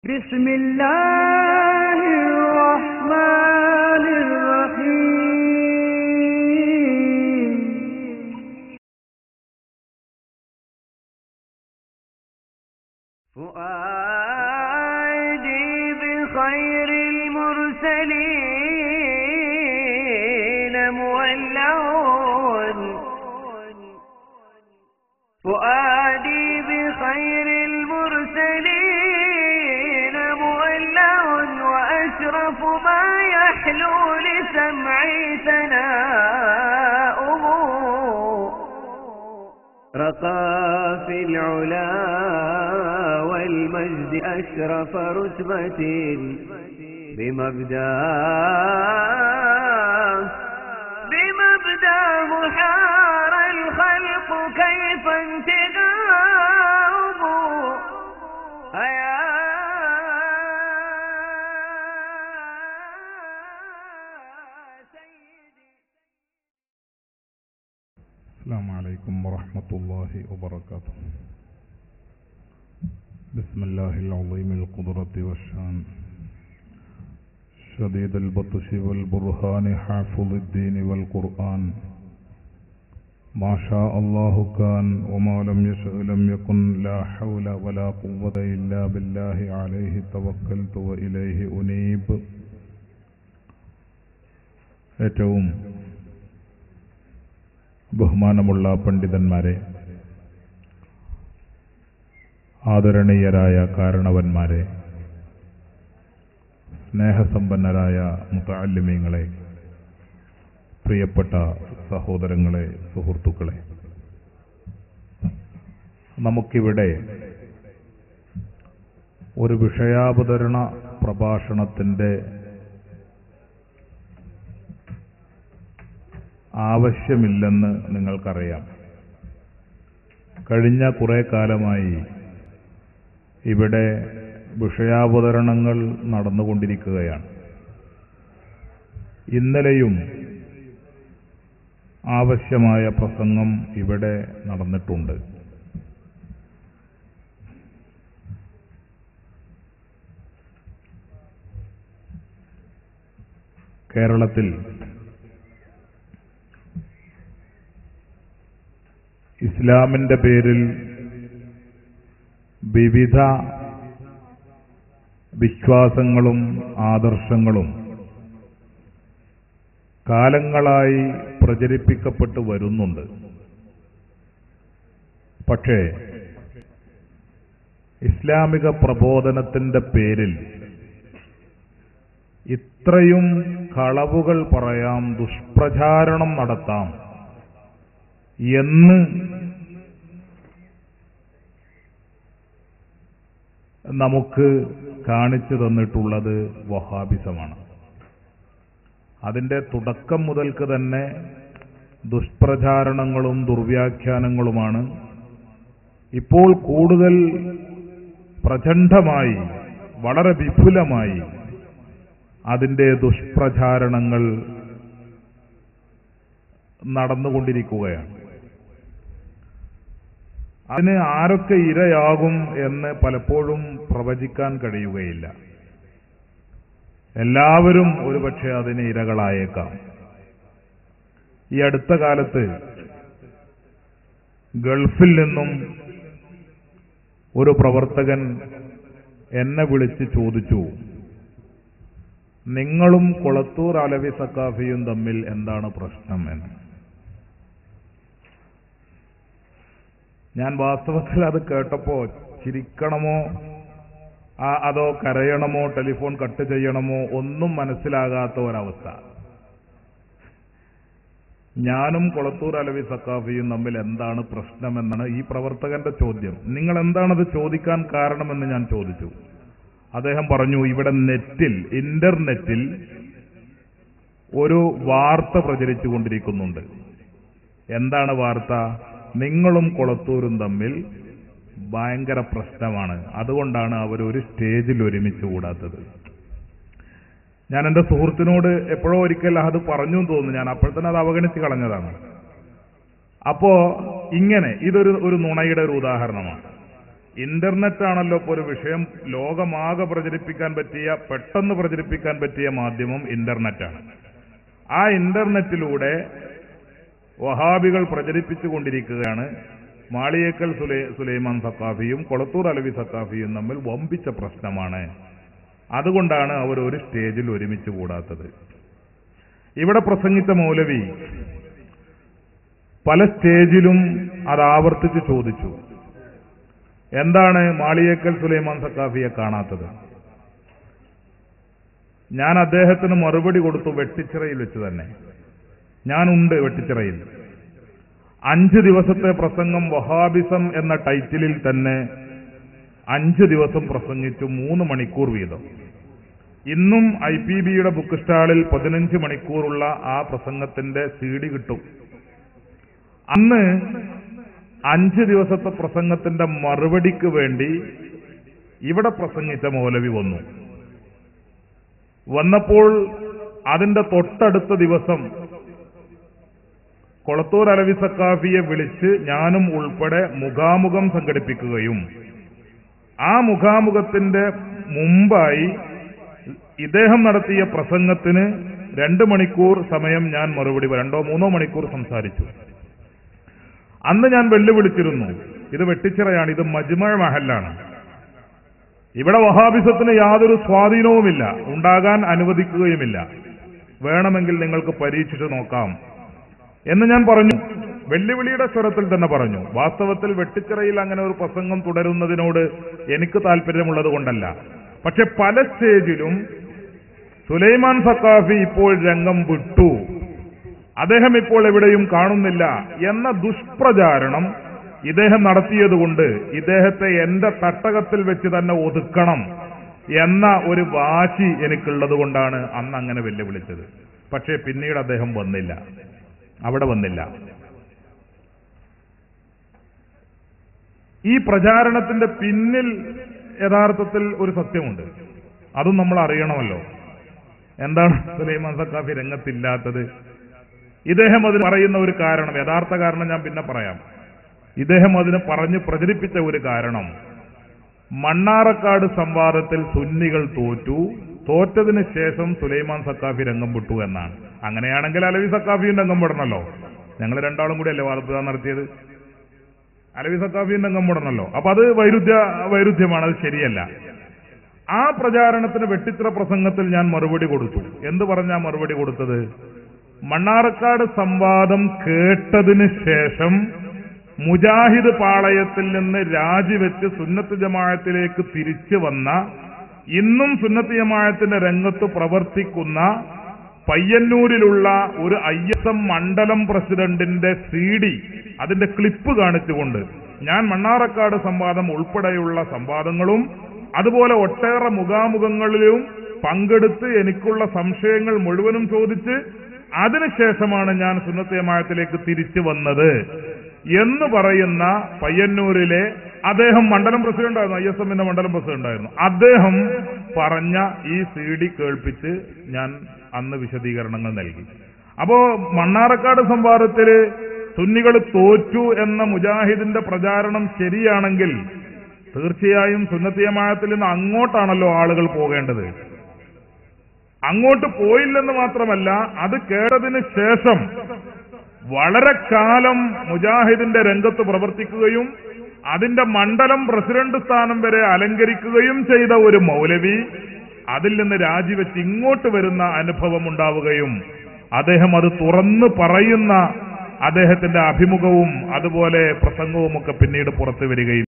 بسم الله الرحمن الرحيم فؤادي بخير المرسلين مولعون فؤادي بخير المرسلين مولع وأشرف ما يحلو لسمعي ثناؤه رقى في العلا والمجد أشرف رتبة بمبداه بمبداه حار الخلق كيف انتداه أيا سيدي السلام عليكم ورحمة الله وبركاته بسم الله العظيم القدرة والشان شديد البطش والبرهان حافظ الدين والقرآن ما شاء الله كان وما لم يشأ لم يكن لا حول ولا قوة إلا بالله عليه توكلت وإليه أنيب ഏറ്റവും ബഹുമാനമുള്ള പണ്ഡിതന്മാരെ ആദരണീയരായ കാരണവന്മാരെ സ്നേഹസമ്പന്നരായ മുത്താലിമ്യങ്ങളെ പ്രിയപ്പെട്ട സഹോദരങ്ങളെ സുഹൃത്തുക്കളെ നമുക്കിവിടെ ഒരു വിഷയാവതരണ പ്രഭാഷണത്തിൻ്റെ ആവശ്യമില്ലെന്ന് നിങ്ങൾക്കറിയാം കഴിഞ്ഞ കുറെ കാലമായി ഇവിടെ വിഷയാവതരണങ്ങൾ നടന്നുകൊണ്ടിരിക്കുകയാണ് ഇന്നലെയും ആവശ്യമായ പ്രസംഗം ഇവിടെ നടന്നിട്ടുണ്ട് കേരളത്തിൽ ഇസ്ലാമിന്റെ പേരിൽ വിവിധ വിശ്വാസങ്ങളും ആദർശങ്ങളും കാലങ്ങളായി പ്രചരിപ്പിക്കപ്പെട്ടു വരുന്നുണ്ട് പക്ഷേ ഇസ്ലാമിക പ്രബോധനത്തിന്റെ പേരിൽ ഇത്രയും കളവുകൾ പറയാം ദുഷ്പ്രചാരണം നടത്താം എന്ന് നമുക്ക് കാണിച്ചു തന്നിട്ടുള്ളത് വഹാബിസമാണ് അതിന്റെ തുടക്കം മുതൽക്ക് തന്നെ ദുഷ്പ്രചാരണങ്ങളും ദുർവ്യാഖ്യാനങ്ങളുമാണ് ഇപ്പോൾ കൂടുതൽ പ്രചണ്ഡമായി വളരെ വിപുലമായി അതിന്റെ ദുഷ്പ്രചാരണങ്ങൾ നടന്നുകൊണ്ടിരിക്കുകയാണ് അതിന് ആരൊക്കെ ഇരയാകും എന്ന് പലപ്പോഴും പ്രവചിക്കാൻ കഴിയുകയില്ല എല്ലാവരും ഒരുപക്ഷെ അതിന് ഇരകളായേക്കാം ഈ അടുത്ത കാലത്ത് ഗൾഫിൽ നിന്നും ഒരു പ്രവർത്തകൻ എന്നെ വിളിച്ച് ചോദിച്ചു നിങ്ങളും കൊളത്തൂർ അലവി സക്കാഫിയും തമ്മിൽ എന്താണ് പ്രശ്നം എന്ന് ഞാൻ വാസ്തവത്തിൽ അത് കേട്ടപ്പോ ചിരിക്കണമോ ആ- അതോ കരയണമോ ടെലിഫോൺ കട്ട് ചെയ്യണമോ ഒന്നും മനസ്സിലാകാത്ത ഒരവസ്ഥ ഞാനും കൊളത്തൂർ അലവി സക്കാഫിയും തമ്മിൽ എന്താണ് പ്രശ്നമെന്നാണ് ഈ പ്രവർത്തകന്റെ ചോദ്യം നിങ്ങൾ എന്താണത് ചോദിക്കാൻ കാരണമെന്ന് ഞാൻ ചോദിച്ചു അദ്ദേഹം പറഞ്ഞു ഇവിടെ നെറ്റിൽ ഇന്റർനെറ്റിൽ ഒരു വാർത്ത പ്രചരിച്ചു കൊണ്ടിരിക്കുന്നുണ്ട് എന്താണ് വാർത്ത നിങ്ങളും കൊളത്തൂരും തമ്മിൽ ഭയങ്കര പ്രശ്നമാണ് അതുകൊണ്ടാണ് അവർ ഒരു സ്റ്റേജിൽ ഒരുമിച്ച് കൂടാത്തത് ഞാൻ എന്റെ സുഹൃത്തിനോട് എപ്പോഴോ ഒരിക്കൽ അത് പറഞ്ഞു എന്ന് തോന്നുന്നു ഞാൻ അപ്പോഴത്തന്നെ അത് അവഗണിച്ച് കളഞ്ഞതാണ് അപ്പോ ഇങ്ങനെ ഇതൊരു ഒരു നുണയുടെ ഒരു ഉദാഹരണമാണ് ഇന്റർനെറ്റ് ആണല്ലോ ഇപ്പോൾ ഒരു വിഷയം ലോകമാകെ പ്രചരിപ്പിക്കാൻ പറ്റിയ പെട്ടെന്ന് പ്രചരിപ്പിക്കാൻ പറ്റിയ മാധ്യമം ഇന്റർനെറ്റാണ് ആ ഇന്റർനെറ്റിലൂടെ വഹാബികൾ പ്രചരിപ്പിച്ചുകൊണ്ടിരിക്കുകയാണ് മാളിയേക്കൽ സുലൈ സുലൈമാൻ സക്കാഫിയും കൊളത്തൂർ അലവി സക്കാഫിയും തമ്മിൽ വമ്പിച്ച പ്രശ്നമാണ് അതുകൊണ്ടാണ് അവർ ഒരു സ്റ്റേജിൽ ഒരുമിച്ച് കൂടാത്തത് ഇവിടെ പ്രസംഗിച്ച മൗലവി പല സ്റ്റേജിലും അത് ആവർത്തിച്ച് ചോദിച്ചു എന്താണ് മാളിയേക്കൽ സുലൈമാൻ സക്കാഫിയെ കാണാത്തത് ഞാൻ അദ്ദേഹത്തിന് മറുപടി കൊടുത്തു വെട്ടിച്ചിറയിൽ വെച്ച് തന്നെ ഞാനുണ്ട് വെട്ടിച്ചിറയിൽ അഞ്ച് ദിവസത്തെ പ്രസംഗം വഹാബിസം എന്ന ടൈറ്റിലിൽ തന്നെ അഞ്ച് ദിവസം പ്രസംഗിച്ചു മൂന്ന് മണിക്കൂർ വീതം ഇന്നും ഐ പി ബിയുടെ ബുക്ക് സ്റ്റാളിൽ പതിനഞ്ച് മണിക്കൂറുള്ള ആ പ്രസംഗത്തിന്റെ സി ഡി കിട്ടും അന്ന് അഞ്ച് ദിവസത്തെ പ്രസംഗത്തിന്റെ മറുപടിക്ക് വേണ്ടി ഇവിടെ പ്രസംഗിച്ച മൗലവി വന്നു വന്നപ്പോൾ അതിന്റെ തൊട്ടടുത്ത ദിവസം കൊളത്തൂർ അലവി സക്കാഫിയെ വിളിച്ച് ഞാനും ഉൾപ്പെടെ മുഖാമുഖം സംഘടിപ്പിക്കുകയും ആ മുഖാമുഖത്തിന്റെ മുമ്പായി ഇദ്ദേഹം നടത്തിയ പ്രസംഗത്തിന് രണ്ട് മണിക്കൂർ സമയം ഞാൻ മറുപടി പറ- രണ്ടോ മൂന്നോ മണിക്കൂർ സംസാരിച്ചു അന്ന് ഞാൻ വെല്ലുവിളിച്ചിരുന്നു ഇത് വെട്ടിച്ചിറയാണ് ഇത് മജ്മഴ മഹലാണ് ഇവിടെ വഹാബിസത്തിന് യാതൊരു സ്വാധീനവുമില്ല ഉണ്ടാകാൻ അനുവദിക്കുകയുമില്ല വേണമെങ്കിൽ നിങ്ങൾക്ക് പരീക്ഷിച്ചു നോക്കാം എന്ന് ഞാൻ പറഞ്ഞു വെല്ലുവിളിയുടെ സ്വരത്തിൽ തന്നെ പറഞ്ഞു വാസ്തവത്തിൽ വെട്ടിച്ചിറയിൽ അങ്ങനെ ഒരു പ്രസംഗം തുടരുന്നതിനോട് എനിക്ക് താല്പര്യമുള്ളത് കൊണ്ടല്ല പക്ഷെ പല സ്റ്റേജിലും സുലൈമാൻ സക്കാഫി ഇപ്പോൾ രംഗം വിട്ടു അദ്ദേഹം ഇപ്പോൾ എവിടെയും കാണുന്നില്ല എന്ന ദുഷ്പ്രചാരണം ഇദ്ദേഹം നടത്തിയതുകൊണ്ട് ഇദ്ദേഹത്തെ എന്റെ തട്ടകത്തിൽ വെച്ച് തന്നെ ഒതുക്കണം എന്ന ഒരു വാശി എനിക്കുള്ളത് കൊണ്ടാണ് അന്ന് അങ്ങനെ വെല്ലുവിളിച്ചത് പക്ഷേ പിന്നീട് അദ്ദേഹം വന്നില്ല അവിടെ വന്നില്ല ഈ പ്രചാരണത്തിന്റെ പിന്നിൽ യഥാർത്ഥത്തിൽ ഒരു സത്യമുണ്ട് അതും നമ്മൾ അറിയണമല്ലോ എന്താണ് സുലൈമാൻ സക്കാഫി രംഗത്തില്ലാത്തത് ഇദ്ദേഹം അതിന് പറയുന്ന ഒരു കാരണം യഥാർത്ഥ കാരണം ഞാൻ പിന്നെ പറയാം ഇദ്ദേഹം അതിന് പറഞ്ഞ് പ്രചരിപ്പിച്ച ഒരു കാരണം മണ്ണാറക്കാട് സംവാദത്തിൽ സുന്നികൾ തോറ്റു തോറ്റതിന് ശേഷം സുലൈമാൻ സക്കാഫി രംഗം വിട്ടു എന്നാണ് അങ്ങനെയാണെങ്കിൽ അലവി സക്കാഫിയും രംഗം വിടണല്ലോ ഞങ്ങൾ രണ്ടാളും കൂടി അല്ലേ വാദപ്രദാനം നടത്തിയത് അലവി സക്കാഫിയും രംഗം വിടണല്ലോ അപ്പൊ അത് വൈരുദ്ധ്യ വൈരുദ്ധ്യമാണ് അത് ശരിയല്ല ആ പ്രചാരണത്തിന് വെട്ടിച്ചിറ പ്രസംഗത്തിൽ ഞാൻ മറുപടി കൊടുത്തു എന്ത് പറഞ്ഞാ മറുപടി കൊടുത്തത് മണ്ണാർക്കാട് സംവാദം കേട്ടതിന് ശേഷം മുജാഹിദ് പാളയത്തിൽ നിന്ന് രാജിവെച്ച് സുന്നത്ത് ജമാഅത്തിലേക്ക് തിരിച്ചു വന്ന ഇന്നും സുന്നത്ത് ജമാഅത്തിന്റെ രംഗത്ത് പ്രവർത്തിക്കുന്ന പയ്യന്നൂരിലുള്ള ഒരു ഐ എസ് എം മണ്ഡലം പ്രസിഡന്റിന്റെ സി ഡി അതിന്റെ ക്ലിപ്പ് കാണിച്ചുകൊണ്ട് ഞാൻ മണ്ണാറക്കാട് സംവാദം ഉൾപ്പെടെയുള്ള സംവാദങ്ങളും അതുപോലെ ഒട്ടേറെ മുഖാമുഖങ്ങളിലും പങ്കെടുത്ത് എനിക്കുള്ള സംശയങ്ങൾ മുഴുവനും ചോദിച്ച് അതിനുശേഷമാണ് ഞാൻ സുന്നത്തയമായത്തിലേക്ക് തിരിച്ചു വന്നത് എന്ന് പറയുന്ന പയ്യന്നൂരിലെ അദ്ദേഹം മണ്ഡലം പ്രസിഡന്റ് ആയിരുന്നു ഐ എസ് എമ്മിന്റെ മണ്ഡലം പ്രസിഡന്റ് ആയിരുന്നു അദ്ദേഹം പറഞ്ഞ ഈ സി ഡി കേൾപ്പിച്ച് ഞാൻ അന്ന് വിശദീകരണങ്ങൾ നൽകി അപ്പോ മണ്ണാറക്കാട് സംവാദത്തില് സുന്നികൾ തോറ്റു എന്ന മുജാഹിദിന്റെ പ്രചാരണം ശരിയാണെങ്കിൽ തീർച്ചയായും സുന്നത്തിയമായത്തിൽ നിന്ന് അങ്ങോട്ടാണല്ലോ ആളുകൾ പോകേണ്ടത് അങ്ങോട്ട് പോയില്ലെന്ന് മാത്രമല്ല അത് കേട്ടതിന് ശേഷം വളരെ കാലം മുജാഹിദിന്റെ രംഗത്ത് പ്രവർത്തിക്കുകയും അതിന്റെ മണ്ഡലം പ്രസിഡന്റ് സ്ഥാനം വരെ അലങ്കരിക്കുകയും ചെയ്ത ഒരു മൗലവി അതിൽ നിന്ന് രാജിവെച്ച് ഇങ്ങോട്ട് വരുന്ന അനുഭവം ഉണ്ടാവുകയും അദ്ദേഹം അത് തുറന്നു പറയുന്ന അദ്ദേഹത്തിന്റെ അഭിമുഖവും അതുപോലെ പ്രസംഗവും ഒക്കെ പിന്നീട് പുറത്തു വരികയും